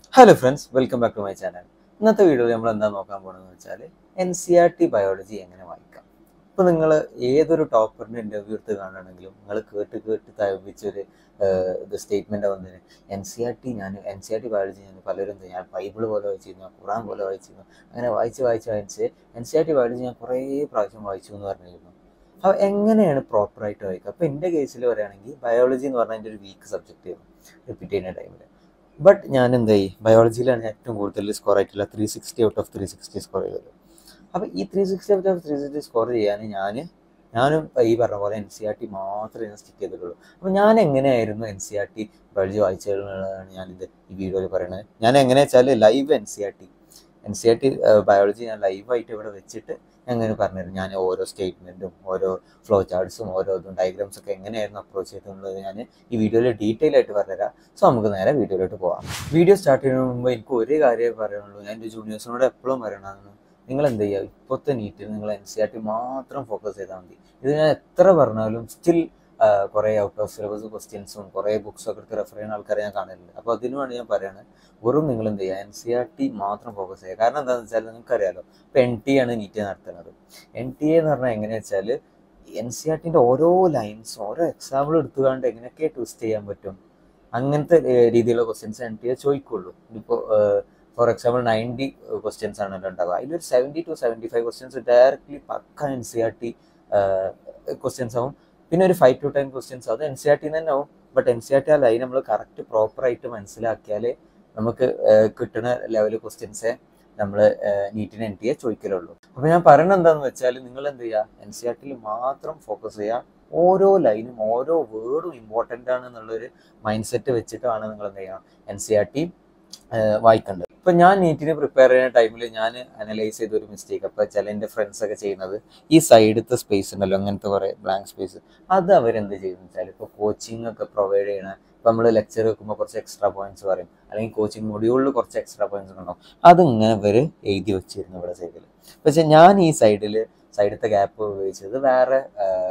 hello friends welcome back to my channel ഇന്നത്തെ വീഡിയോയിൽ നമ്മൾ എന്താ നോക്കാൻ പോകണമെന്ന് വെച്ചാൽ N C R T biology എങ്ങനെ വായിക്കാം ഇപ്പോൾ നിങ്ങൾ ഏതൊരു ടോപ്പറിൻ്റെ ഇൻ്റർവ്യൂ എടുത്ത് കാണുകയാണെങ്കിലും നിങ്ങൾ കേട്ട് കേട്ട് തയ്പ്പിച്ചൊരു ഇത് സ്റ്റേറ്റ്മെൻ്റ് വന്നതിന് എൻ സി ആർ ടി ഞാൻ N C R T biology ഞാൻ പലരും എന്ത് ഞാൻ ബൈബിൾ പോലെ വായിച്ചിരുന്നു ഖുറാൻ പോലെ വായിച്ചിരുന്നു അങ്ങനെ വായിച്ച് വായിച്ച് വായിച്ച് N C R T biology ഞാൻ കുറേ പ്രാവശ്യം വായിച്ചു എന്ന് പറഞ്ഞിരുന്നു അപ്പോൾ എങ്ങനെയാണ് പ്രോപ്പറായിട്ട് വായിക്കുക അപ്പോൾ എൻ്റെ കേസിൽ പറയുകയാണെങ്കിൽ ബയോളജി എന്ന് പറഞ്ഞാൽ എൻ്റെ ഒരു വീക്ക് സബ്ജക്റ്റ് ആയിരുന്നു റിപ്പീറ്റ് ചെയ്യുന്ന ടൈമിൽ ബട്ട് ഞാൻ എന്തായി ബയോളജിയിലാണ് ഞാൻ ഏറ്റവും കൂടുതൽ സ്കോർ ആയിട്ടുള്ള three sixty out of three sixty score ചെയ്തത് അപ്പോൾ ഈ three sixty out of three sixty score ചെയ്യാൻ ഞാൻ ഞാനും ഈ പറഞ്ഞ പോലെ എൻ സി ആർ ടി മാത്രമേ ഞാൻ സ്റ്റിക്ക് ചെയ്തിട്ടുള്ളൂ അപ്പോൾ ഞാൻ എങ്ങനെയായിരുന്നു N C R T biology വായിച്ചതെന്നുള്ളതാണ് ഞാനിത് ഈ വീഡിയോയിൽ പറയുന്നത് ഞാൻ എങ്ങനെയാ വെച്ചാൽ live N C R T N C R T biology ഞാൻ ലൈവായിട്ട് ഇവിടെ വെച്ചിട്ട് ഞാൻ അങ്ങനെ പറഞ്ഞുതരും ഞാൻ ഓരോ സ്റ്റേറ്റ്മെൻറ്റും ഓരോ ഫ്ലോ ചാർട്ട്സും ഓരോ ഇതും ഡയഗ്രാംസ് ഒക്കെ എങ്ങനെയായിരുന്നു അപ്രോച്ച് ചെയ്തെന്നുള്ളത് ഞാൻ ഈ വീഡിയോയിൽ ഡീറ്റെയിൽ ആയിട്ട് പറഞ്ഞുതരാം സോ നമുക്ക് നേരെ വീഡിയോയിലോട്ട് പോകാം വീഡിയോ സ്റ്റാർട്ട് ചെയ്യുന്നതിന് മുമ്പ് എനിക്ക് ഒരേ കാര്യമേ പറയുള്ളൂ ഞാൻ എൻ്റെ ജൂനിയേഴ്സിനോട് എപ്പോഴും പറയണമെന്ന് നിങ്ങൾ എന്ത് ചെയ്യുക ഇപ്പോഴത്തെ നീറ്റിൽ നിങ്ങൾ എൻ സി ആർ ടി മാത്രം ഫോക്കസ് ചെയ്താൽ മതി ഇത് ഞാൻ എത്ര പറഞ്ഞാലും സ്റ്റിൽ കുറേ ഔട്ട് ഓഫ് സിലബസ് ക്വസ്റ്റ്യൻസും കുറേ ബുക്സ് ഒക്കെ എടുത്ത് റെഫർ ചെയ്യുന്ന ആൾക്കാരെ ഞാൻ കാണലുണ്ട് അപ്പോൾ അതിനുവേണ്ടി ഞാൻ പറയുന്നത് വെറും നിങ്ങൾ എന്ത് ചെയ്യുക എൻ സി ആർ ടി മാത്രം ഫോക്കസ് ചെയ്യുക കാരണം എന്താണെന്ന് വെച്ചാൽ നിങ്ങൾക്കറിയാലോ ഇപ്പോൾ എൻ ടി ആണ് നീറ്റ് നടത്തുന്നത് എൻ ടി എ എന്ന് പറഞ്ഞാൽ എങ്ങനെയാ വെച്ചാൽ എൻ സി ആർ ടിൻ്റെ ഓരോ ലൈൻസും ഓരോ എക്സാമ്പിൾ എടുത്തുകൊണ്ട് എങ്ങനെയൊക്കെ ട്വിസ്റ്റ് ചെയ്യാൻ പറ്റും അങ്ങനത്തെ രീതിയിലുള്ള ക്വസ്റ്റ്യൻസ് എൻ ടി എ ചോദിക്കുള്ളൂ ഇപ്പോൾ ഫോർ എക്സാമ്പിൾ നയൻറ്റി ക്വസ്റ്റ്യൻസ് ആണല്ലോ ഉണ്ടാവുക അതിലൊരു seventy two seventy five questions directly പക്ക N C R T questions ആവും പിന്നെ ഒരു ഫൈവ് ടു ടെൻ ക്വസ്റ്റ്യൻസ് അത് എൻ സി ആർ ടി തന്നെ ആവും but N C R T ആ ലൈൻ നമ്മൾ കറക്റ്റ് പ്രോപ്പറായിട്ട് മനസ്സിലാക്കിയാൽ നമുക്ക് കിട്ടുന്ന ലെവൽ ക്വസ്റ്റ്യൻസെ നമ്മൾ നീറ്റിന് എൻ ടി എ ചോദിക്കലുള്ളൂ അപ്പോൾ ഞാൻ പറയുന്നത് എന്താണെന്ന് വെച്ചാൽ നിങ്ങൾ എന്ത് ചെയ്യുക എൻ സി ആർ ടിയിൽ മാത്രം ഫോക്കസ് ചെയ്യുക ഓരോ ലൈനും ഓരോ വേർഡും ഇമ്പോർട്ടൻ്റ് ആണ് എന്നുള്ളൊരു മൈൻഡ് സെറ്റ് വെച്ചിട്ടാണ് നിങ്ങൾ എന്ത് ചെയ്യുക എൻ സി ആർ ടി വായിക്കേണ്ടത് ഇപ്പം ഞാൻ നീറ്റിന് പ്രിപ്പയർ ചെയ്യുന്ന ടൈമിൽ ഞാൻ അനലൈസ് ചെയ്ത ഒരു മിസ്റ്റേക്ക് അപ്പോൾ ചില എൻ്റെ ഫ്രണ്ട്സ് ഒക്കെ ചെയ്യുന്നത് ഈ സൈഡത്തെ സ്പേസ് ഉണ്ടല്ലോ അങ്ങനത്തെ കുറേ ബ്ലാങ്ക് സ്പേസ് അത് അവരെന്ത് ചെയ്യുന്നു വെച്ചാൽ ഇപ്പോൾ കോച്ചിങ് ഒക്കെ പ്രൊവൈഡ് ചെയ്യണ ഇപ്പം നമ്മൾ ലെക്ചർ വെക്കുമ്പോൾ കുറച്ച് എക്സ്ട്രാ പോയിന്റ്സ് പറയും അല്ലെങ്കിൽ കോച്ചിങ് മൊഡ്യൂളിൽ കുറച്ച് എക്സ്ട്രാ പോയിന്റ്സ് ഉണ്ടാവും അതിങ്ങനെ ഇവർ എഴുതി വെച്ചിരുന്നു ഇവിടെ സൈഡിൽ പക്ഷേ ഞാൻ ഈ സൈഡിൽ സൈഡത്തെ ഗ്യാപ്പ് ഉപയോഗിച്ചത് വേറെ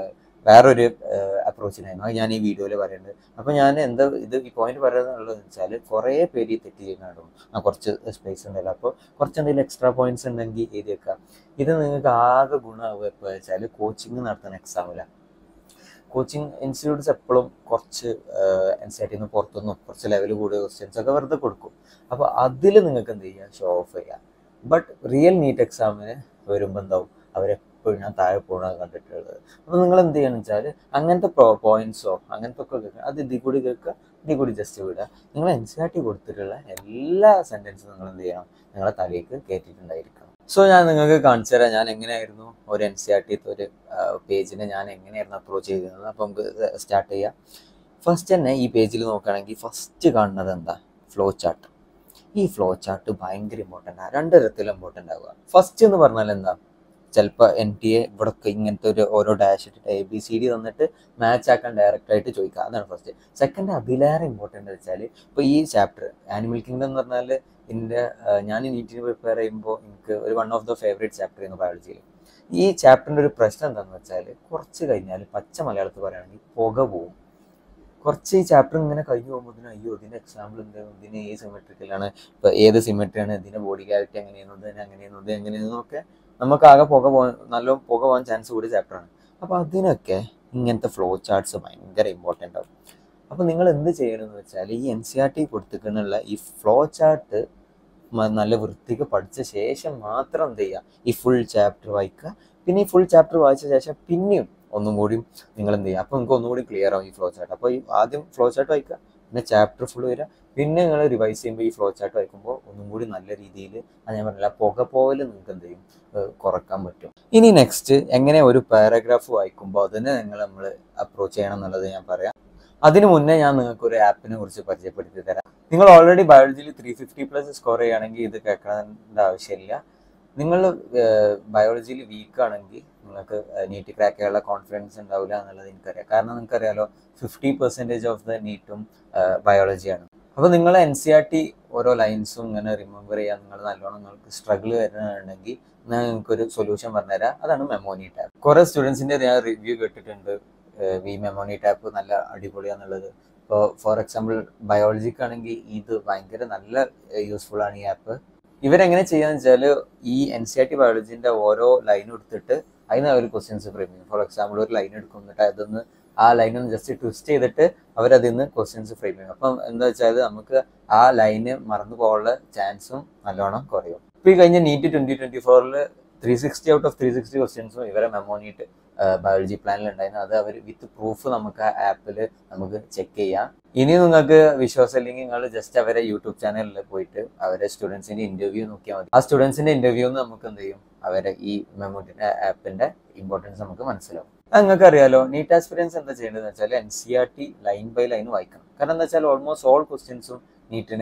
വേറൊരു അപ്രോച്ചിനായിരുന്നു അത് ഞാൻ ഈ വീഡിയോയിൽ പറയുന്നത് അപ്പോൾ ഞാൻ എന്താ ഇത് ഈ പോയിന്റ് പറയുന്നത് വെച്ചാൽ കുറേ പേര് ഈ തെറ്റ് ചെയ്യുന്നുണ്ടോ ആ കുറച്ച് സ്പേസ് ഉണ്ടല്ലോ അപ്പോൾ കുറച്ച് എന്തെങ്കിലും എക്സ്ട്രാ പോയിന്റ്സ് ഉണ്ടെങ്കിൽ എഴുതി വെക്കാം ഇത് നിങ്ങൾക്ക് ആകെ ഗുണമാവുക എപ്പോൾ വെച്ചാൽ കോച്ചിങ് നടത്തുന്ന എക്സാമിലാണ് കോച്ചിങ് ഇൻസ്റ്റിറ്റ്യൂട്ട്സ് എപ്പോഴും കുറച്ച് എൻ സി ആർ ടിന്ന് പുറത്തുനിന്നും കുറച്ച് ലെവൽ കൂടിയ ക്വസ്റ്റ്യൻസ് ഒക്കെ വെറുതെ കൊടുക്കും അപ്പോൾ അതിൽ നിങ്ങൾക്ക് എന്ത് ചെയ്യുക ഷോ ഓഫ് ചെയ്യാം ബട്ട് റിയൽ നീറ്റ് എക്സാമിന് വരുമ്പോൾ എന്താവും അവരെപ്പോഴും ഞാൻ താഴെ പോകണത് കണ്ടിട്ടുള്ളത് അപ്പോൾ നിങ്ങൾ എന്ത് ചെയ്യണമെന്ന് വെച്ചാൽ അങ്ങനത്തെ പോയിന്റ്സോ അങ്ങനത്തെ ഒക്കെ കേൾക്കുക അത് ഇതിൽ കൂടി കേൾക്കുക ഇതിൽ കൂടി ജസ്റ്റ് വിടുക നിങ്ങൾ എൻ സി ആർ ടി കൊടുത്തിട്ടുള്ള എല്ലാ സെൻറ്റൻസും നിങ്ങൾ എന്ത് ചെയ്യണം നിങ്ങളെ തലയ്ക്ക് കയറ്റിയിട്ടുണ്ടായിരിക്കണം സോ ഞാൻ നിങ്ങൾക്ക് കാണിച്ചു തരാം ഞാൻ എങ്ങനെയായിരുന്നു ഒരു എൻ സി ആർ ടി ഒരു പേജിനെ ഞാൻ എങ്ങനെയായിരുന്നു അപ്രോച്ച് ചെയ്തിരുന്നത് അപ്പോൾ നമുക്ക് സ്റ്റാർട്ട് ചെയ്യാം ഫസ്റ്റ് തന്നെ ഈ പേജിൽ നോക്കുകയാണെങ്കിൽ ഫസ്റ്റ് കാണുന്നത് എന്താ ഫ്ലോ ചാർട്ട് ഈ ഫ്ലോ ചാർട്ട് ഭയങ്കര ഇമ്പോർട്ടൻ്റ് ആണ് രണ്ട് തരത്തിൽ ഇമ്പോർട്ടൻ്റ് ആവുക ഫസ്റ്റ് എന്ന് പറഞ്ഞാൽ എന്താ ചിലപ്പോൾ എൻ ടി എ ഇവിടെ ഇങ്ങനത്തെ ഒരു ഓരോ ഡാഷ് ഇട്ടിട്ട് എ ബി സി ഡി തന്നിട്ട് മാച്ച് ആക്കാൻ ഡയറക്റ്റ് ആയിട്ട് ചോദിക്കുക അതാണ് ഫസ്റ്റ് സെക്കൻഡ് അതിലേറെ ഇമ്പോർട്ടൻ്റ് വെച്ചാൽ ഇപ്പോൾ ഈ ചാപ്റ്റർ ആനിമൽ കിങ്ഡം എന്ന് പറഞ്ഞാൽ എൻ്റെ ഞാൻ നീറ്റിന് പ്രിപ്പയർ ചെയ്യുമ്പോൾ എനിക്ക് ഒരു one of the favourite chapter ആയിരുന്നു ബയോളജിയിൽ ഈ ചാപ്റ്ററിൻ്റെ ഒരു പ്രശ്നം എന്താണെന്ന് വെച്ചാൽ കുറച്ച് കഴിഞ്ഞാൽ പച്ച മലയാളത്തിൽ പറയുകയാണെങ്കിൽ പുക പോവും കുറച്ച് ഈ ചാപ്റ്റർ ഇങ്ങനെ കഴിഞ്ഞു പോകുമ്പോൾ അയ്യോ ഇതിൻ്റെ എക്സാമ്പിൾ എന്താണ് ഇതിന് ഏത് സിമെട്രിക്കലാണ് ഇപ്പോൾ ഏത് സിമെട്രിയാണ് ഇതിൻ്റെ ബോഡി ക്യാവിറ്റി എങ്ങനെയാണ് ഇതിന് എങ്ങനെയാണ് ഇത് എങ്ങനെയാണെന്നൊക്കെ നമുക്ക് ആകെ പുക പോകാൻ നല്ല പുക പോകാൻ ചാൻസ് കൂടിയ ചാപ്റ്ററാണ് അപ്പോൾ അതിനൊക്കെ ഇങ്ങനത്തെ ഫ്ലോ ചാർട്ട്സ് ഭയങ്കര ഇമ്പോർട്ടൻ്റ് ആവും അപ്പോൾ നിങ്ങൾ എന്ത് ചെയ്യണമെന്ന് വെച്ചാൽ ഈ എൻ സി ആർ ടി കൊടുത്തിട്ടുള്ള ഈ ഫ്ലോ ചാർട്ട് നല്ല വൃത്തിക്ക് പഠിച്ച ശേഷം മാത്രം എന്ത് ചെയ്യുക ഈ ഫുൾ ചാപ്റ്റർ വായിക്കുക പിന്നെ ഈ ഫുൾ ചാപ്റ്റർ വായിച്ച ശേഷം പിന്നെയും ഒന്നും കൂടിയും നിങ്ങൾ എന്ത് ചെയ്യുക അപ്പോൾ നിങ്ങൾക്ക് ഒന്നുകൂടി ക്ലിയർ ആവും ഈ ഫ്ലോ ചാർട്ട് അപ്പോൾ ഈ ആദ്യം ഫ്ലോ ചാർട്ട് വായിക്കുക പിന്നെ ചാപ്റ്റർ ഫുൾ വരിക പിന്നെ നിങ്ങൾ റിവൈസ് ചെയ്യുമ്പോൾ ഈ ഫ്ലോ ചാർട്ട് വായിക്കുമ്പോൾ ഒന്നും കൂടി നല്ല രീതിയിൽ അത് ഞാൻ പറഞ്ഞില്ല പുക പോലെ നിങ്ങൾക്ക് എന്ത് ചെയ്യും കുറക്കാൻ പറ്റും ഇനി നെക്സ്റ്റ് എങ്ങനെ ഒരു പാരഗ്രാഫ് വായിക്കുമ്പോൾ അതിനെ നിങ്ങൾ നമ്മൾ അപ്രോച്ച് ചെയ്യണം എന്നുള്ളത് ഞാൻ പറയാം അതിനു മുന്നേ ഞാൻ നിങ്ങൾക്ക് ഒരു ആപ്പിനെ കുറിച്ച് പരിചയപ്പെടുത്തി തരാം നിങ്ങൾ ഓൾറെഡി ബയോളജിയിൽ ത്രീ ഫിഫ്റ്റി പ്ലസ് സ്കോർ ചെയ്യുകയാണെങ്കിൽ ഇത് കേൾക്കേണ്ട ആവശ്യമില്ല നിങ്ങൾ ബയോളജിയിൽ വീക്ക് ആണെങ്കിൽ നിങ്ങൾക്ക് നീറ്റ് ക്രാക്ക് ചെയ്യാനുള്ള കോൺഫിഡൻസ് ഉണ്ടാവില്ല എന്നുള്ളത് എനിക്കറിയാം കാരണം നിങ്ങൾക്കറിയാലോ ഫിഫ്റ്റി പെർസെൻറ്റേജ് ഓഫ് ദ നീറ്റും ബയോളജിയാണ് അപ്പോൾ നിങ്ങൾ എൻ സി ആർ ടി ഓരോ ലൈൻസും ഇങ്ങനെ റിമെമ്പർ ചെയ്യാൻ നിങ്ങൾ നല്ലോണം നിങ്ങൾക്ക് സ്ട്രഗിൾ വരുന്നുണ്ടെങ്കിൽ ഞാൻ നിങ്ങൾക്കൊരു സൊല്യൂഷൻ പറഞ്ഞുതരാം അതാണ് മെമ്മോനി ടാപ്പ് കുറേ സ്റ്റുഡൻസിൻ്റെ ഞാൻ റിവ്യൂ കേട്ടിട്ടുണ്ട് വി മെമ്മോനി ടാപ്പ് നല്ല അടിപൊളിയാന്നുള്ളത് ഇപ്പോൾ ഫോർ എക്സാമ്പിൾ ബയോളജിക്കാണെങ്കിൽ ഇത് ഭയങ്കര നല്ല യൂസ്ഫുൾ ആണ് ഈ ആപ്പ് ഇവരെങ്ങനെ ചെയ്യാന്ന് വെച്ചാൽ ഈ എൻ സി ആർ ടി ബയോളജിന്റെ ഓരോ ലൈനും എടുത്തിട്ട് അതിന് അവർ ക്വസ്റ്റ്യൻസ് ഫ്രെയിം ചെയ്യും ഫോർ എക്സാമ്പിൾ ഒരു ലൈൻ എടുക്കും എന്നിട്ട് അതൊന്ന് ആ ലൈൻ ഒന്ന് ജസ്റ്റ് ട്വിസ്റ്റ് ചെയ്തിട്ട് അവരതിൽ നിന്ന് ക്വസ്റ്റ്യൻസ് ഫ്രെയിം ചെയ്യും അപ്പം എന്താ വെച്ചാൽ നമുക്ക് ആ ലൈന് മറന്നു പോകാനുള്ള ചാൻസും നല്ലോണം കുറയും ഇപ്പൊ ഈ കഴിഞ്ഞ നീറ്റ് ട്വന്റി ട്വന്റി ഫോറിൽ three sixty out of three sixty ക്വസ്റ്റ്യൻസും ഇവരെ മെമ്മോണിയിട്ട് ബയോളജി പ്ലാനിൽ ഉണ്ടായിരുന്നു അത് അവർ വിത്ത് പ്രൂഫ് നമുക്ക് ആ ആപ്പിൽ നമുക്ക് ചെക്ക് ചെയ്യാം ഇനി നിങ്ങൾക്ക് വിശ്വാസം ഇല്ലെങ്കിൽ നിങ്ങൾ ജസ്റ്റ് അവരെ യൂട്യൂബ് ചാനലിൽ പോയിട്ട് അവരെ സ്റ്റുഡൻസിന്റെ ഇന്റർവ്യൂ നോക്കിയാൽ മതി ആ സ്റ്റുഡൻസിന്റെ ഇന്റർവ്യൂ നമുക്ക് എന്ത് ചെയ്യും അവരെ ഈ മെമ്മോട്ടിന്റെ ആപ്പിന്റെ ഇമ്പോർട്ടൻസ് നമുക്ക് മനസ്സിലാവും അത് നിങ്ങൾക്ക് അറിയാലോ നീറ്റ് ആസ്പിറൻസ് എന്താ ചെയ്യേണ്ടതെന്ന് വെച്ചാൽ N C R T line by line വായിക്കണം കാരണം എന്താ വെച്ചാൽ ഓൾമോസ്റ്റ് ഓൾ ക്വസ്റ്റ്യൻസും നീറ്റിന്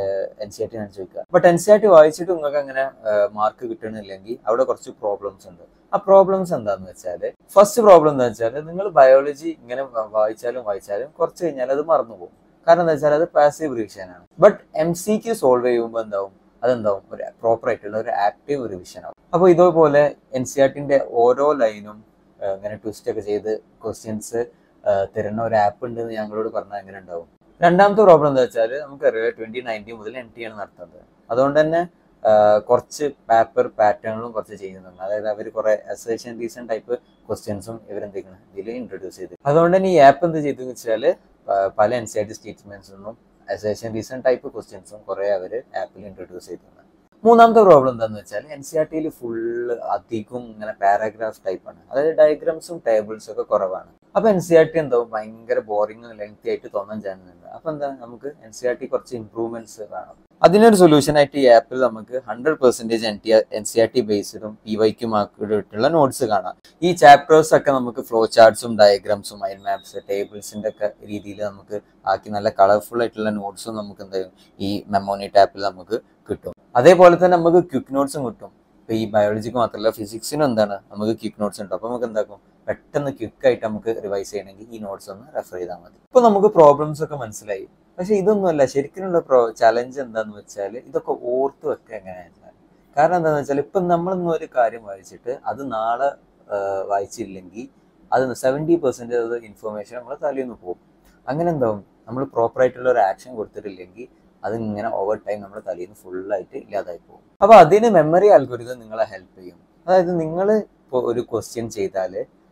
എൻ സി ആർ ടി ആണ് ചോദിക്കുക but N C R T വായിച്ചിട്ട് നിങ്ങൾക്ക് അങ്ങനെ മാർക്ക് കിട്ടണില്ലെങ്കിൽ അവിടെ കുറച്ച് പ്രോബ്ലംസ് ഉണ്ട് ആ പ്രോബ്ലംസ് എന്താന്ന് വെച്ചാൽ ഫസ്റ്റ് പ്രോബ്ലം എന്താ വെച്ചാൽ നിങ്ങൾ ബയോളജി ഇങ്ങനെ വ- വായിച്ചാലും വായിച്ചാലും കുറച്ച് കഴിഞ്ഞാൽ അത് മറന്നു പോകും കാരണം എന്താ വെച്ചാൽ അത് പാസീവ് റിവിഷൻ ആണ് but M C Q solve ചെയ്യുമ്പോൾ എന്താവും അതെന്താവും ഒരു പ്രോപ്പർ ആയിട്ടുള്ള ഒരു ആക്റ്റീവ് റിവിഷൻ ആവും അപ്പോൾ ഇതേപോലെ എൻ സി ആർ ടിന്റെ ഓരോ ലൈനും ഇങ്ങനെ ട്വിസ്റ്റ് ഒക്കെ ചെയ്ത് ക്വസ്റ്റ്യൻസ് തരുന്ന ഒരു ആപ്പ് ഉണ്ട് എന്ന് ഞങ്ങളോട് പറഞ്ഞാൽ എങ്ങനെ ഉണ്ടാവും രണ്ടാമത്തെ പ്രോബ്ലം എന്താ വെച്ചാൽ നമുക്കറിയാം ട്വന്റി നയൻറ്റീൻ മുതൽ എൻ ടി ആണ് നടത്തുന്നത് അതുകൊണ്ട് തന്നെ ആ, കുറച്ച് പേപ്പർ പാറ്റേണുകളും കുറച്ച് ചെയ്യുന്നുണ്ട് അതായത് അവർ കുറെ അസേഷൻ റീസൺ ടൈപ്പ് ക്വസ്റ്റ്യൻസും ഇവരെന്തെങ്കിലും ഇതിൽ ഇൻട്രൊഡ്യൂസ് ചെയ്ത് അതുകൊണ്ട് തന്നെ ഈ ആപ്പ് എന്ത് ചെയ്തെന്ന് വെച്ചാൽ പല എൻ സി ആർ ടി സ്റ്റേറ്റ്മെന്റ്സൊന്നും അസേഷൻ റീസൺ ടൈപ്പ് ക്വസ്റ്റ്യൻസും കുറെ അവർ ആപ്പിൽ ഇൻട്രൊഡ്യൂസ് ചെയ്തിട്ടുണ്ട് മൂന്നാമത്തെ പ്രോബ്ലം എന്താണെന്ന് വെച്ചാൽ എൻ സി ആർ ടിയിൽ ഫുള്ള് അധികം ഇങ്ങനെ പാരാഗ്രാഫ് ടൈപ്പാണ് അതായത് ഡയഗ്രാംസും ടേബിൾസും ഒക്കെ കുറവാണ് അപ്പൊ എൻ സി ആർ ടി എന്താവും ഭയങ്കര ബോറിംഗ് ലെങ്തി ആയിട്ട് തോന്നാൻ ചാൻസ് ഉണ്ട് അപ്പൊ എന്താ നമുക്ക് എൻ സി ആർ ടി കുറച്ച് ഇംപ്രൂവ്മെന്റ്സ് വേണം അതിനൊരു സൊല്യൂഷൻ ആയിട്ട് ഈ ആപ്പിൽ നമുക്ക് hundred percentage N T N C R T ബേസ്ഡും പി വൈക്കും ആക്കിയിട്ടുള്ള നോട്ട്സ് കാണാം ഈ ചാപ്റ്റേഴ്സ് ഒക്കെ നമുക്ക് ഫ്ലോ ചാർട്ട്സും ഡയഗ്രാംസും മൈൻഡ് മാപ്സ് ടേബിൾസിന്റെ ഒക്കെ രീതിയിൽ നമുക്ക് ആക്കി നല്ല കളർഫുൾ ആയിട്ടുള്ള നോട്ട്സും നമുക്ക് എന്തായാലും ഈ മെമ്മോണിറ്റ് ആപ്പിൽ നമുക്ക് കിട്ടും അതേപോലെ തന്നെ നമുക്ക് ക്വിക്ക് നോട്ട്സും കിട്ടും ഇപ്പൊ ഈ ബയോളജിക്ക് മാത്രമല്ല ഫിസിക്സിനും എന്താണ് നമുക്ക് ക്വിക്ക് നോട്ട്സ് ഉണ്ട് അപ്പൊ നമുക്ക് എന്താക്കും പെട്ടെന്ന് ക്വിക്ക് ആയിട്ട് നമുക്ക് റിവൈസ് ചെയ്യണമെങ്കിൽ ഈ നോട്ട്സ് ഒന്ന് റെഫർ ചെയ്താൽ മതി ഇപ്പൊ നമുക്ക് പ്രോബ്ലംസ് ഒക്കെ മനസ്സിലായി പക്ഷെ ഇതൊന്നുമല്ല ശരിക്കുള്ള പ്രോ ചലഞ്ച് എന്താന്ന് വെച്ചാൽ ഇതൊക്കെ ഓർത്ത് വെക്കുക എങ്ങനെയാണെന്ന് കാരണം എന്താണെന്ന് വെച്ചാൽ ഇപ്പൊ നമ്മളിന്ന് ഒരു കാര്യം വായിച്ചിട്ട് അത് നാളെ ആ, വായിച്ചില്ലെങ്കിൽ അത് സെവൻറ്റി പെർസെൻറ്റേജ് ഇൻഫർമേഷൻ നമ്മളെ തലയിൽ നിന്ന് പോകും അങ്ങനെ എന്താവും നമ്മൾ പ്രോപ്പർ ആയിട്ടുള്ള ഒരു ആക്ഷൻ കൊടുത്തിട്ടില്ലെങ്കിൽ അത് ഇങ്ങനെ ഓവർ ടൈം നമ്മുടെ തലയിൽ നിന്ന് ഫുള്ളായിട്ട് ഇല്ലാതായി പോകും അപ്പൊ അതിന് മെമ്മറി അൽഗോരിതം നിങ്ങളെ ഹെൽപ്പ് ചെയ്യും അതായത് നിങ്ങൾ ഇപ്പോൾ ഒരു ക്വസ്റ്റ്യൻ ചെയ്താൽ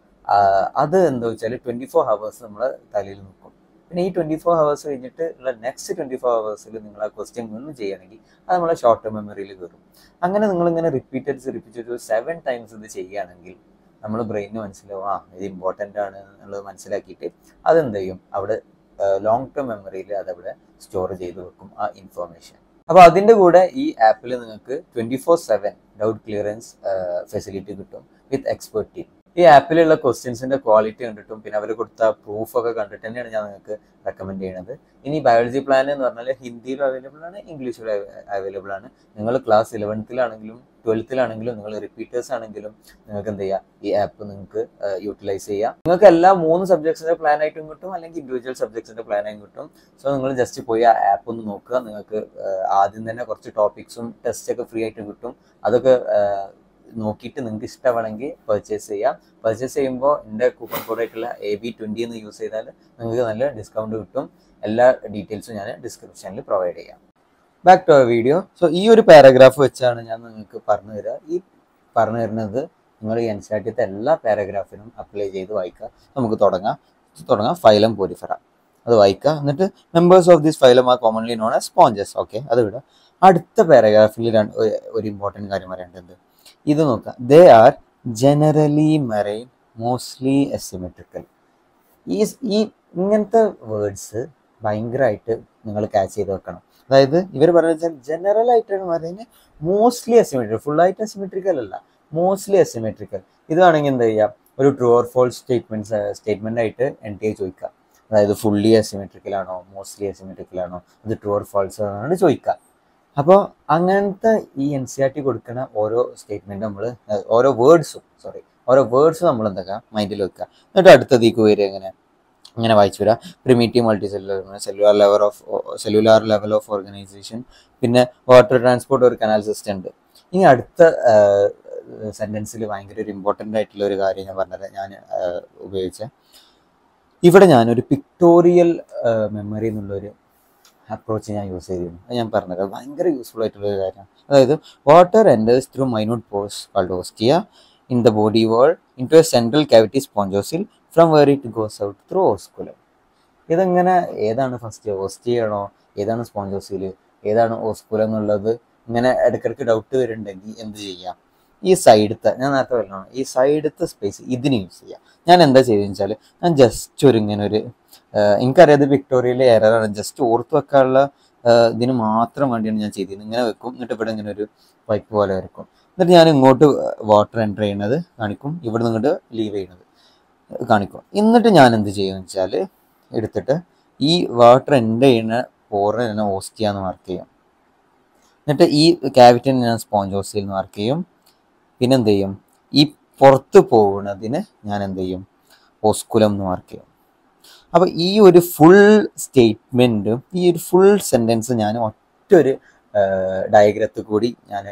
അത് എന്താ വെച്ചാൽ ട്വന്റി ഫോർ ഹവേഴ്സ് നമ്മളെ തലയിൽ നിൽക്കും പിന്നെ ഈ ട്വന്റി ഫോർ ഹവേഴ്സ് കഴിഞ്ഞിട്ട് ഉള്ള നെക്സ്റ്റ് ട്വന്റി ഫോർ ഹവേഴ്സിൽ നിങ്ങൾ ആ ക്വസ്റ്റ്യൻ ഒന്നും ചെയ്യണമെങ്കിൽ അത് നമ്മളെ ഷോർട്ട് ടേം മെമ്മറിയിൽ കയറും അങ്ങനെ നിങ്ങൾ ഇങ്ങനെ റിപ്പീറ്റഡ്സ് റിപ്പീറ്റ് ഒരു സെവൻ ടൈംസ് ഇത് ചെയ്യുകയാണെങ്കിൽ നമ്മൾ ബ്രെയിനിന് മനസ്സിലാവും ആ ഇത് ഇമ്പോർട്ടൻ്റ് ആണ് എന്നുള്ളത് മനസ്സിലാക്കിയിട്ട് അതെന്ത് ചെയ്യും അവിടെ ലോങ് ടേം മെമ്മറിയിൽ അതവിടെ സ്റ്റോർ ചെയ്ത് വെക്കും ആ ഇൻഫർമേഷൻ അപ്പോൾ അതിൻ്റെ കൂടെ ഈ ആപ്പിൽ നിങ്ങൾക്ക് twenty four seven doubt clearance facility കിട്ടും വിത്ത് എക്സ്പേർട്ട് ടീം ഈ ആപ്പിലുള്ള ക്വസ്റ്റ്യൻസിന്റെ ക്വാളിറ്റി കണ്ടിട്ടും പിന്നെ അവർ കൊടുത്ത പ്രൂഫ് ഒക്കെ കണ്ടിട്ട് തന്നെയാണ് ഞാൻ നിങ്ങൾക്ക് റെക്കമെൻഡ് ചെയ്യുന്നത് ഇനി ബയോളജി പ്ലാൻ എന്ന് പറഞ്ഞാൽ ഹിന്ദിയിലും അവൈലബിൾ ആണ് ഇംഗ്ലീഷിലും അവൈലബിൾ ആണ് നിങ്ങൾ ക്ലാസ് ഇലവൻത്തിലാണെങ്കിലും ട്വൽത്തിലാണെങ്കിലും നിങ്ങൾ റിപ്പീറ്റേഴ്സ് ആണെങ്കിലും നിങ്ങൾക്ക് എന്ത് ചെയ്യാം ഈ ആപ്പ് നിങ്ങൾക്ക് യൂട്ടിലൈസ് ചെയ്യാം നിങ്ങൾക്ക് എല്ലാ മൂന്ന് സബ്ജക്ട്സിന്റെ പ്ലാൻ ആയിട്ടും കിട്ടും അല്ലെങ്കിൽ ഇൻഡിവിജ്വൽ സബ്ജക്ട്സിന്റെ പ്ലാൻ ആയിട്ടും കിട്ടും സോ നിങ്ങൾ ജസ്റ്റ് പോയി ആ ആപ്പ് ഒന്ന് നോക്കുക നിങ്ങൾക്ക് ആ, ആദ്യം തന്നെ കുറച്ച് ടോപ്പിക്സും ടെസ്റ്റ് ഒക്കെ ഫ്രീ ആയിട്ട് കിട്ടും അതൊക്കെ ആ, നോക്കിയിട്ട് നിങ്ങൾക്ക് ഇഷ്ടമാണെങ്കിൽ പർച്ചേസ് ചെയ്യാം പർച്ചേസ് ചെയ്യുമ്പോൾ എൻ്റെ കൂപ്പൺ കോഡായിട്ടുള്ള എ ബി ട്വൻറ്റി എന്ന് യൂസ് ചെയ്താൽ നിങ്ങൾക്ക് നല്ല ഡിസ്കൗണ്ട് കിട്ടും എല്ലാ ഡീറ്റെയിൽസും ഞാൻ ഡിസ്ക്രിപ്ഷനിൽ പ്രൊവൈഡ് ചെയ്യാം back to our video so ഈ ഒരു പാരഗ്രാഫ് വെച്ചാണ് ഞാൻ നിങ്ങൾക്ക് പറഞ്ഞു തരിക ഈ പറഞ്ഞു തരുന്നത് നിങ്ങൾ ഈ എൻ സി ആർ ടിത്തെ എല്ലാ പാരഗ്രാഫിനും അപ്ലൈ ചെയ്ത് വായിക്കുക നമുക്ക് തുടങ്ങാം തുടങ്ങാം ഫൈലം പോരിഫറ അത് വായിക്കുക എന്നിട്ട് members of this phylum are commonly known as sponges okay അത് വിടുക അടുത്ത പാരഗ്രാഫിൽ രണ്ട് ഒരു- ഒരു ഇമ്പോർട്ടൻറ്റ് കാര്യം പറയേണ്ടത് ഇത് നോക്കുക they are generally marine mostly asymmetrical ഈ ഈ ഇങ്ങനത്തെ വേർഡ്സ് ഭയങ്കരമായിട്ട് നിങ്ങൾ ക്യാച്ച് ചെയ്ത് വെക്കണം അതായത് ഇവർ പറയുന്നത് വെച്ചാൽ ജനറൽ ആയിട്ടാണ് പറയുന്നത് മോസ്റ്റ്ലി അസിമെട്രിക്കൽ ഫുൾ ആയിട്ട് അസിമെട്രിക്കൽ അല്ല മോസ്റ്റ്ലി അസിമെട്രിക്കൽ ഇതാണെങ്കിൽ എന്താ ചെയ്യുക ഒരു true or false statements statement ആയിട്ട് എൻ ടി ഐ ചോദിക്കുക അതായത് ഫുള്ളി അസിമെട്രിക്കൽ ആണോ മോസ്റ്റ്ലി അസിമെട്രിക്കൽ ആണോ അത് ട്രൂ ഓർ ഫോൾസ് ആണോ ചോദിക്കുക അപ്പോൾ അങ്ങനത്തെ ഈ എൻ സി ആർ ടി കൊടുക്കുന്ന ഓരോ സ്റ്റേറ്റ്മെന്റ് നമ്മൾ ഓരോ വേർഡ്സും സോറി ഓരോ വേർഡ്സും നമ്മൾ എന്താക്കുക മൈൻഡിൽ വെക്കുക എന്നിട്ട് അടുത്തതീക്ക് വരിക എങ്ങനെ ഇങ്ങനെ വായിച്ചു വരിക primitive multi cellular cellular level of cellular level of organisation പിന്നെ വാട്ടർ ട്രാൻസ്പോർട്ട് ഒരു കനാൽ സിസ്റ്റം ഉണ്ട് ഇനി അടുത്ത സെന്റൻസിൽ ഭയങ്കര ഒരു ഇമ്പോർട്ടൻ്റ് ആയിട്ടുള്ള ഒരു കാര്യം ഞാൻ പറഞ്ഞത് ഞാൻ ഉപയോഗിച്ച ഇവിടെ ഞാനൊരു പിക്ടോറിയൽ മെമ്മറി എന്നുള്ളൊരു അപ്രോച്ച് ഞാൻ യൂസ് ചെയ്തിരുന്നു അത് ഞാൻ പറഞ്ഞത് ഭയങ്കര യൂസ്ഫുൾ ആയിട്ടുള്ള ഒരു കാര്യമാണ് അതായത് water enters through minute pores called ostia in the body wall into a central cavity spongocoel from where it goes out through osculum ഇതെങ്ങനെ ഏതാണ് ഫസ്റ്റ് ഓസ്റ്റിയാണോ ഏതാണ് സ്പോഞ്ചോസിൽ ഏതാണ് ഓസ്കുലം എന്നുള്ളത് ഇങ്ങനെ ഇടയ്ക്കിടയ്ക്ക് ഡൗട്ട് വരുന്നുണ്ടെങ്കിൽ എന്ത് ചെയ്യാം ഈ സൈഡത്തെ ഞാൻ നേരത്തെ പറഞ്ഞതാണ് ഈ സൈഡത്തെ സ്പേസ് ഇതിന് യൂസ് ചെയ്യാം ഞാൻ എന്താ ചെയ്തതെന്ന് വെച്ചാൽ ഞാൻ ജസ്റ്റ് ഒരു ഇങ്ങനെ ഒരു ആഹ് എനിക്കറിയാതെ വിക്ടോറിയയിലെ എററാണ് ജസ്റ്റ് ഓർത്ത് വെക്കാനുള്ള ആഹ് ഇതിന് മാത്രം വേണ്ടിയാണ് ഞാൻ ചെയ്തത് ഇങ്ങനെ വെക്കും എന്നിട്ട് ഇവിടെ ഇങ്ങനെ ഒരു പൈപ്പ് പോലെ വരക്കും എന്നിട്ട് ഞാൻ ഇങ്ങോട്ട് വാട്ടർ എൻ്റർ ചെയ്യുന്നത് കാണിക്കും ഇവിടെ നിന്ന് ഇങ്ങോട്ട് ലീവ് ചെയ്യുന്നത് കാണിക്കും എന്നിട്ട് ഞാൻ എന്ത് ചെയ്യുമെന്ന് വെച്ചാൽ എടുത്തിട്ട് ഈ വാട്ടർ എൻ്റർ ചെയ്യുന്ന പോറിനെ ഞാൻ ഓസ്റ്റിയ എന്ന് മാർക്ക് ചെയ്യും എന്നിട്ട് ഈ ക്യാവിറ്റിനെ ഞാൻ സ്പോഞ്ചോസിൽ നിന്ന് മാർക്ക് ചെയ്യും പിന്നെ എന്ത് ചെയ്യും ഈ പുറത്ത് പോകുന്നതിന് ഞാൻ എന്ത് ചെയ്യും ഓസ്കുലം എന്ന് മാർക്ക് ചെയ്യും അപ്പോൾ ഈ ഒരു ഫുൾ സ്റ്റേറ്റ്മെൻറ്റ് ഈ ഒരു ഫുൾ സെൻറ്റൻസ് ഞാൻ ഒറ്റ ഒരു ഡയഗ്രത്തിൽ കൂടി ഞാൻ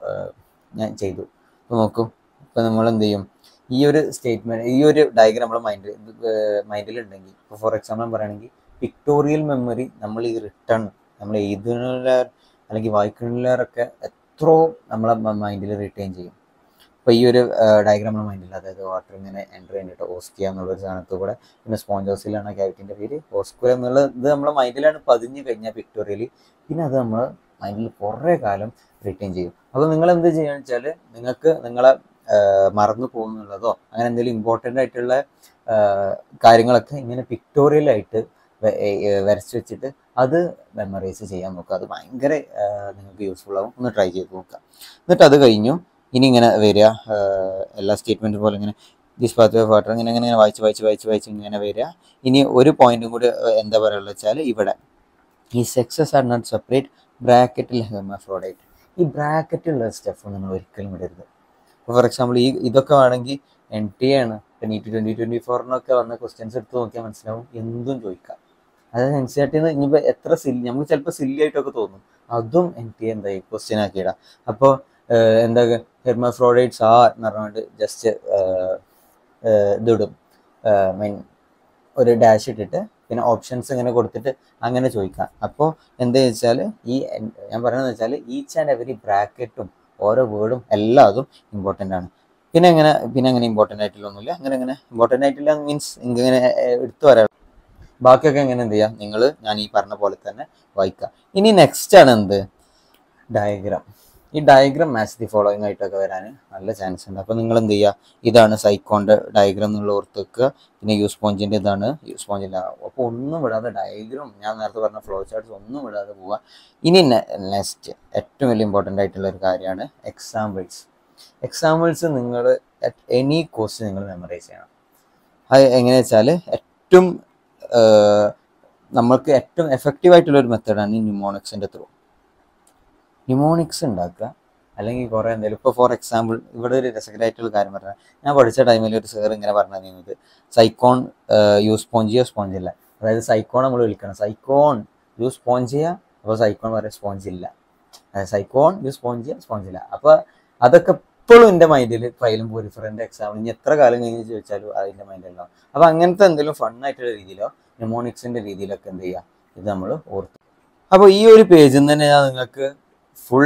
ഞാൻ ചെയ്തു അപ്പോൾ നോക്കൂ ഇപ്പോൾ നമ്മൾ എന്ത് ചെയ്യും ഈ ഒരു സ്റ്റേറ്റ്മെൻറ്റ് ഈ ഒരു ഡയഗ്രാം നമ്മുടെ മൈൻഡ് മൈൻഡിൽ ഉണ്ടെങ്കിൽ ഇപ്പോൾ ഫോർ എക്സാമ്പിൾ പറയുകയാണെങ്കിൽ പിക്ടോറിയൽ മെമ്മറി നമ്മൾ ഈ റിട്ടേൺ നമ്മൾ എഴുതുന്ന അല്ലെങ്കിൽ വായിക്കുന്നതിലൊക്കെ എത്രയോ നമ്മളെ മൈൻഡിൽ റിട്ടേൺ ചെയ്യും അപ്പോൾ ഈ ഒരു ഡയഗ്രാം നമ്മുടെ മൈൻഡിൽ അതായത് വാട്ടർ ഇങ്ങനെ എൻ്റർ ചെയ്തിട്ട് ഓസ്കിയ എന്നുള്ള ഒരു സാധനത്തിൽ കൂടെ പിന്നെ സ്പോഞ്ചോസിലാണ് ക്യാവിറ്റിൻ്റെ പേര് ഓസ്കുല എന്നുള്ള ഇത് നമ്മുടെ മൈൻഡിലാണ് പതിഞ്ഞു കഴിഞ്ഞാൽ പിക്ടോറിയൽ പിന്നെ അത് നമ്മൾ മൈൻഡിൽ കുറേ കാലം റിട്ടേൺ ചെയ്യും അപ്പോൾ നിങ്ങൾ എന്ത് ചെയ്യുകയെന്ന് വെച്ചാൽ നിങ്ങൾക്ക് നിങ്ങളെ ആഹ് മറന്നു പോകുന്നുള്ളതോ അങ്ങനെ എന്തെങ്കിലും ഇമ്പോർട്ടൻ്റ് ആയിട്ടുള്ള ആഹ് കാര്യങ്ങളൊക്കെ ഇങ്ങനെ പിക്ടോറിയലായിട്ട് വരച്ച് വെച്ചിട്ട് അത് മെമ്മറൈസ് ചെയ്യാൻ നോക്കുക അത് ഭയങ്കര ആഹ് നിങ്ങൾക്ക് യൂസ്ഫുൾ ആവും ഒന്ന് ട്രൈ ചെയ്ത് നോക്കുക എന്നിട്ട് അത് കഴിഞ്ഞു ഇനി ഇങ്ങനെ വരിക ആഹ് എല്ലാ സ്റ്റേറ്റ്മെൻറ്റ് പോലെ ഇങ്ങനെ ദിസ് പാത്ത് ഓഫ് വാട്ടർ ഇങ്ങനെ ഇങ്ങനെ ഇങ്ങനെ വായിച്ച് വായിച്ച് വായിച്ച് വായിച്ച് ഇങ്ങനെ വരിക ഇനി ഒരു പോയിന്റും കൂടി ആഹ് എന്താ പറയുക വെച്ചാൽ ഇവിടെ ഈ സെക്സസ് ആർ നോട്ട് സെപ്പറേറ്റ് ബ്രാക്കറ്റിൽ ഹെമഫ്രോഡൈറ്റ് ഈ ബ്രാക്കറ്റുള്ള സ്റ്റെഫ് നിങ്ങൾ ഒരിക്കലും വിടരുത് ഇപ്പോൾ ഫോർ എക്സാമ്പിൾ ഈ ഇതൊക്കെ വേണമെങ്കിൽ എൻ ടി ആണ് ഇപ്പം നീറ്റ് ട്വൻറ്റി ട്വൻറ്റി ഫോറിനൊക്കെ വന്ന ക്വസ്റ്റ്യൻസ് എടുത്ത് നോക്കിയാൽ മനസ്സിലാവും എന്തും ചോദിക്കാം അതായത് എൻ സി ആർ ടിന്ന് ഇനിയിപ്പോൾ എത്ര സില്ലി നമുക്ക് ചിലപ്പോൾ സില്ലി ആയിട്ടൊക്കെ തോന്നും അതും എൻ ടി എന്തായി ക്വസ്റ്റ്യൻ ആക്കിയിടാം അപ്പോൾ എന്താ ഹെർമഫ്രോഡൈറ്റ്സ് ആ എന്ന് പറഞ്ഞുകൊണ്ട് ജസ്റ്റ് ഇതിടും മീൻ ഒരു ഡാഷ് ഇട്ടിട്ട് പിന്നെ ഓപ്ഷൻസ് ഇങ്ങനെ കൊടുത്തിട്ട് അങ്ങനെ ചോദിക്കാം അപ്പോൾ എന്താ വെച്ചാൽ ഈ എൻ- ഞാൻ പറയുന്നത് വെച്ചാൽ ഈച്ച് ആൻഡ് എവറി ബ്രാക്കറ്റും ഓരോ വേർഡും എല്ലാതും ഇമ്പോർട്ടൻ്റ് ആണ് പിന്നെ എങ്ങനെ പിന്നെ അങ്ങനെ ഇമ്പോർട്ടൻ്റ് ആയിട്ടുള്ളൊന്നുമില്ല അങ്ങനെ അങ്ങനെ ഇമ്പോർട്ടൻ്റ് ആയിട്ടില്ല മീൻസ് ഇങ്ങനെ ഏർ, എടുത്തു വരാം ബാക്കിയൊക്കെ എങ്ങനെ എന്ത് ചെയ്യാം നിങ്ങൾ ഞാൻ ഈ പറഞ്ഞ പോലെ തന്നെ വായിക്കുക ഇനി നെക്സ്റ്റ് ആണ് എന്ത് ഡയഗ്രാം ഈ ഡയഗ്രാം മാച്ച് ദി ഫോളോയിങ് ആയിട്ടൊക്കെ വരാൻ നല്ല ചാൻസ് ഉണ്ട് അപ്പോൾ നിങ്ങൾ എന്ത് ചെയ്യുക ഇതാണ് സൈക്കോണിൻ്റെ ഡയഗ്രാം എന്നുള്ള ഓർത്ത് വെക്കുക പിന്നെ യു സ്പോഞ്ചിൻ്റെ ഇതാണ് യു സ്പോഞ്ചിൻ്റെ അപ്പോൾ ഒന്നും വിടാതെ ഡയഗ്രാം ഞാൻ നേരത്തെ പറഞ്ഞ ഫ്ലോ ചാർട്ട്സ് ഒന്നും വിടാതെ പോവുക ഇനി നെക്സ്റ്റ് ഏറ്റവും വലിയ ഇമ്പോർട്ടൻ്റ് ആയിട്ടുള്ള ഒരു കാര്യമാണ് എക്സാമ്പിൾസ് എക്സാമ്പിൾസ് നിങ്ങൾ എനി കോഴ്സ് നിങ്ങൾ മെമ്മറൈസ് ചെയ്യണം അത് എങ്ങനെയാ വെച്ചാൽ ഏറ്റവും ആഹ്, നമ്മൾക്ക് ഏറ്റവും എഫക്റ്റീവ് ആയിട്ടുള്ള ഒരു മെത്തേഡാണ് ഈ ന്യൂമോണിക്സിൻ്റെ ത്രൂ ന്യൂമോണിക്സ് ഉണ്ടാക്കുക അല്ലെങ്കിൽ കുറേ എന്തെങ്കിലും ഇപ്പോൾ ഫോർ എക്സാമ്പിൾ ഇവിടെ ഒരു രസകരമായിട്ടുള്ള കാര്യം പറഞ്ഞാൽ ഞാൻ പഠിച്ച ടൈമിൽ ഒരു സാർ ഇങ്ങനെ പറഞ്ഞു തന്നത് സൈക്കോൺ യു സ്പോഞ്ചിയോ സ്പോഞ്ചില്ല അതായത് സൈക്കോൺ നമ്മൾ വിളിക്കണം സൈക്കോൺ യു സ്പോഞ്ചിയ അപ്പോൾ സൈക്കോൺ പറയാം സ്പോഞ്ചില്ല സൈക്കോൺ യു സ്പോഞ്ചിയ സ്പോഞ്ചില്ല അപ്പോൾ അതൊക്കെ ഇപ്പോഴും എൻ്റെ മൈൻഡിൽ ഫൈലും പൂരിഫറിൻ്റെ എക്സാം ഇനി എത്ര കാലം കഴിഞ്ഞ് ചോദിച്ചാലും അതിൻ്റെ മൈൻഡിലുണ്ടാവും അപ്പോൾ അങ്ങനത്തെ എന്തെങ്കിലും ഫണ്ണായിട്ടുള്ള രീതിയിലോ ന്യൂമോണിക്സിൻ്റെ രീതിയിലൊക്കെ എന്ത് ചെയ്യുക ഇത് നമ്മൾ ഓർത്ത് അപ്പോൾ ഈ ഒരു പേജിൽ നിന്ന് തന്നെ ഞാൻ നിങ്ങൾക്ക് ഫുൾ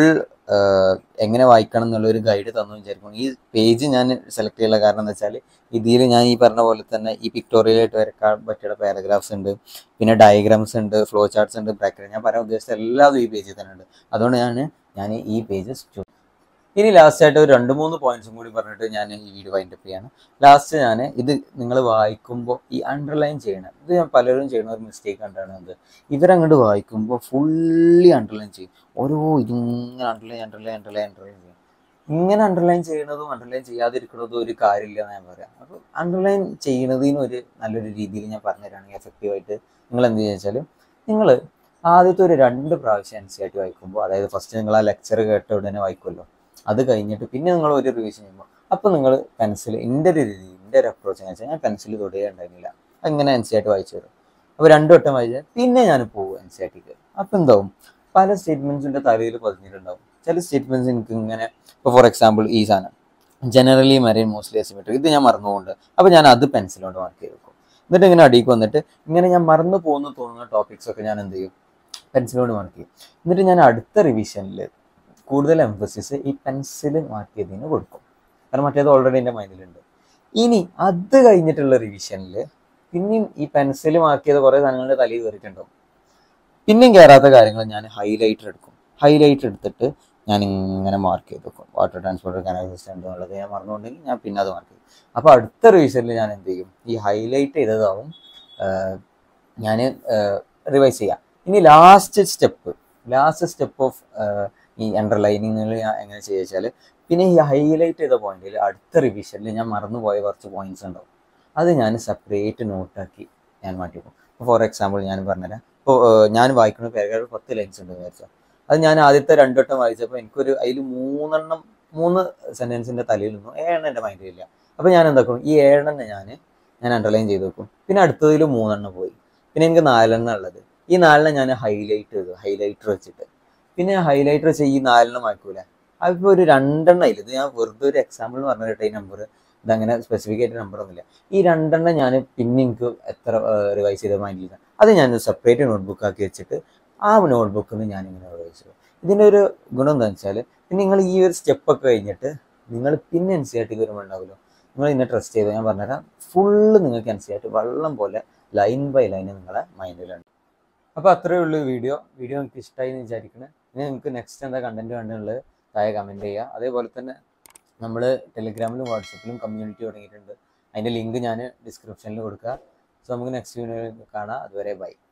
എങ്ങനെ വായിക്കണം എന്നുള്ള ഒരു ഗൈഡ് തന്നു വിചാരിക്കുന്നു ഈ പേജ് ഞാൻ സെലക്ട് ചെയ്യാനുള്ള കാരണം എന്താ വെച്ചാൽ ഇതിൽ ഞാൻ ഈ പറഞ്ഞ പോലെ തന്നെ ഈ പിക്ടോറിയലായിട്ട് വരക്കാൻ പറ്റിയുള്ള പാരഗ്രാഫ്സ് ഉണ്ട് പിന്നെ ഡയഗ്രാംസ് ഉണ്ട് ഫ്ലോ ചാർട്ട്സ് ഉണ്ട് ബ്രാക്കറ്റ് ഞാൻ പറയാൻ ഉദ്ദേശിച്ച എല്ലാതും ഈ പേജിൽ തന്നെ ഉണ്ട് അതുകൊണ്ട് ഞാൻ ഞാൻ ഈ പേജ് ഇനി ലാസ്റ്റ് ആയിട്ട് ഒരു രണ്ട് മൂന്ന് പോയിന്റ്സും കൂടി പറഞ്ഞിട്ട് ഞാൻ ഈ വീഡിയോ വൈൻഡപ്പ് ചെയ്യാണ് ലാസ്റ്റ് ഞാൻ ഇത് നിങ്ങൾ വായിക്കുമ്പോൾ ഈ അണ്ടർലൈൻ ചെയ്യണം ഇത് ഞാൻ പലരും ചെയ്യുന്ന ഒരു മിസ്റ്റേക്ക് കണ്ടാണ് എന്ത് ഇവരങ്ങോട്ട് വായിക്കുമ്പോൾ ഫുള്ളി അണ്ടർലൈൻ ചെയ്യും ഓരോ ഇതിങ്ങനെ അണ്ടർലൈൻ അണ്ടർലൈൻ അണ്ടർലൈൻ അണ്ടർലൈൻ ചെയ്യും ഇങ്ങനെ അണ്ടർലൈൻ ചെയ്യുന്നതും അണ്ടർലൈൻ ചെയ്യാതിരിക്കുന്നതും ഒരു കാര്യമില്ല എന്ന് ഞാൻ പറയാം അപ്പോൾ അണ്ടർലൈൻ ചെയ്യുന്നതിന് ഒരു നല്ലൊരു രീതിയിൽ ഞാൻ പറഞ്ഞുതരാണെങ്കിൽ എഫക്റ്റീവായിട്ട് നിങ്ങൾ എന്ത് ചെയ്യുക നിങ്ങൾ ആദ്യത്തെ ഒരു രണ്ട് പ്രാവശ്യം എൻ സി ആയിട്ട് വായിക്കുമ്പോൾ അതായത് ഫസ്റ്റ് നിങ്ങൾ ആ ലെക്ചർ കേട്ട ഉടനെ വായിക്കുമല്ലോ അത് കഴിഞ്ഞിട്ട് പിന്നെ നിങ്ങൾ ഒരു റിവിഷൻ ചെയ്യുമ്പോൾ അപ്പോൾ നിങ്ങൾ പെൻസിൽ എൻ്റെ ഒരു രീതി എൻ്റെ ഒരു അപ്രോച്ച് എന്ന് വെച്ചാൽ ഞാൻ പെൻസിൽ തൊടുകയെ ഉണ്ടായിരുന്നില്ല അങ്ങനെ എൻ സി ആയിട്ട് വായിച്ചു തരും അപ്പോൾ രണ്ടു വട്ടം വായിച്ചാൽ പിന്നെ ഞാൻ പോകും എൻ സി ആർട്ടിക്ക് അപ്പോൾ എന്താവും പല സ്റ്റേറ്റ്മെൻറ്റ്സിൻ്റെ തലയിൽ പതിഞ്ഞിട്ടുണ്ടാവും ചില സ്റ്റേറ്റ്മെൻറ്റ്സ് എനിക്ക് ഇങ്ങനെ ഇപ്പോൾ ഫോർ എക്സാമ്പിൾ ഈ സാധനം ജനറലി മരീൻ മോസ്റ്റ്ലി അസിമെട്രിക് ഇത് ഞാൻ മറന്നുകൊണ്ട് അപ്പോൾ ഞാൻ അത് പെൻസിലോണ്ട് മാർക്ക് ചെയ്ത് വെക്കും എന്നിട്ട് ഇങ്ങനെ അടിയിക്ക് വന്നിട്ട് ഇങ്ങനെ ഞാൻ മറന്നു പോകുന്നു തോന്നുന്ന ടോപ്പിക്സ് ഒക്കെ ഞാൻ എന്ത് ചെയ്യും പെൻസിലോട് മാർക്ക് ചെയ്യും എന്നിട്ട് ഞാൻ അടുത്ത റിവിഷനിൽ കൂടുതൽ എംഫസിസ് ഈ പെൻസിൽ മാർക്ക് ചെയ്തതിന് കൊടുക്കും കാരണം മറ്റേത് ഓൾറെഡി എൻ്റെ മൈൻഡിലുണ്ട് ഇനി അത് കഴിഞ്ഞിട്ടുള്ള റിവിഷനിൽ പിന്നെയും ഈ പെൻസിൽ മാർക്ക് ചെയ്ത കുറേ സാധനങ്ങളുടെ തലയിൽ കയറിയിട്ടുണ്ടാവും പിന്നെയും കയറാത്ത കാര്യങ്ങൾ ഞാൻ ഹൈലൈറ്റർ എടുക്കും ഹൈലൈറ്റർ എടുത്തിട്ട് ഞാൻ ഇങ്ങനെ മാർക്ക് ചെയ്ത് വെക്കും വാട്ടർ ട്രാൻസ്പോർട്ട് കനാൽ സിസ്റ്റം എന്നുള്ളത് ഞാൻ മറന്നുകൊണ്ടെങ്കിൽ ഞാൻ പിന്നെ അത് മാർക്ക് ചെയ്യും അപ്പോൾ അടുത്ത റിവിഷനിൽ ഞാൻ എന്ത് ചെയ്യും ഈ ഹൈലൈറ്റ് ചെയ്തതാവും ഞാൻ റിവൈസ് ചെയ്യാം ഇനി last step last step of ഈ അണ്ടർലൈനിങ്ങിൽ ഞാൻ എങ്ങനെ ചെയ്യുക വെച്ചാൽ പിന്നെ ഈ ഹൈലൈറ്റ് ചെയ്ത പോയിന്റിൽ അടുത്ത റിവിഷനിൽ ഞാൻ മറന്നുപോയ കുറച്ച് പോയിന്റ്സ് ഉണ്ടാവും അത് ഞാൻ സെപ്പറേറ്റ് നോട്ടാക്കി ഞാൻ മാറ്റി വെക്കും ഇപ്പോൾ ഫോർ എക്സാമ്പിൾ ഞാൻ പറഞ്ഞുതരാം ഇപ്പോൾ ഞാൻ വായിക്കുന്ന പാരഗ്രാഫ് പത്ത് ലൈൻസ് ഉണ്ട് വിചാരിച്ചാൽ അത് ഞാൻ ആദ്യത്തെ രണ്ടു വട്ടം വായിച്ചപ്പോൾ എനിക്കൊരു അതിൽ മൂന്നെണ്ണം മൂന്ന് സെൻറ്റൻസിൻ്റെ തലയിൽ നിന്നു ഏഴെണ്ണം എൻ്റെ മൈൻഡിലില്ല അപ്പോൾ ഞാൻ എന്താക്കും ഈ ഏഴെണ്ണം ഞാൻ ഞാൻ അണ്ടർലൈൻ ചെയ്ത് വെക്കും പിന്നെ അടുത്തതിൽ മൂന്നെണ്ണം പോയി പിന്നെ എനിക്ക് നാലെണ്ണം ഉള്ളത് ഈ നാലെണ്ണം ഞാൻ ഹൈലൈറ്റ് ചെയ്തു ഹൈലൈറ്റർ വെച്ചിട്ട് പിന്നെ ഹൈലൈറ്റർ വെച്ച് ഈ നാലെണ്ണം ആക്കൂല അതിപ്പോൾ ഒരു രണ്ടെണ്ണം ഇല്ല ഇത് ഞാൻ വെറുതെ ഒരു എക്സാമ്പിൾ എന്ന് പറഞ്ഞ ഈ നമ്പർ ഇതങ്ങനെ സ്പെസിഫിക് ആയിട്ട് നമ്പർ ഒന്നുമില്ല ഈ രണ്ടെണ്ണം ഞാൻ പിന്നെ എനിക്ക് എത്ര റിവൈസ് ചെയ്ത മൈൻഡില്ല അത് ഞാൻ സെപ്പറേറ്റ് നോട്ട്ബുക്ക് ആക്കി വെച്ചിട്ട് ആ നോട്ട്ബുക്കിൽ നിന്ന് ഞാനിങ്ങനെ റിവൈസ് ചെയ്യും ഇതിൻ്റെ ഒരു ഗുണം എന്താണെന്ന് വെച്ചാൽ പിന്നെ നിങ്ങൾ ഈ ഒരു സ്റ്റെപ്പൊക്കെ കഴിഞ്ഞിട്ട് നിങ്ങൾ പിന്നെ എൻ സി ആർ ടിക്ക് വരുമ്പോൾ ഉണ്ടാവുമല്ലോ നിങ്ങൾ ഇന്നെ ട്രസ്റ്റ് ചെയ്ത് ഞാൻ പറഞ്ഞുതരാം ഫുള്ള് നിങ്ങൾക്ക് എൻ സി ആർ ടി വെള്ളം പോലെ ലൈൻ ബൈ ലൈൻ നിങ്ങളെ മൈൻഡിലുണ്ട് അപ്പോൾ അത്രയേ ഉള്ളൂ വീഡിയോ വീഡിയോ നിങ്ങൾക്ക് ഇഷ്ടമായി എന്ന് വിചാരിക്കണേ ഇനി നിങ്ങൾക്ക് നെക്സ്റ്റ് എന്താ കണ്ടന്റ് വേണ്ടതുള്ളത് താഴെ കമൻറ്റ് ചെയ്യുക അതേപോലെ തന്നെ നമ്മൾ ടെലിഗ്രാമിലും വാട്സപ്പിലും കമ്മ്യൂണിറ്റി തുടങ്ങിയിട്ടുണ്ട് അതിൻ്റെ ലിങ്ക് ഞാൻ ഡിസ്ക്രിപ്ഷനിൽ കൊടുക്കുക സോ നമുക്ക് നെക്സ്റ്റ് വീഡിയോയിൽ കാണാം അതുവരെ ബൈ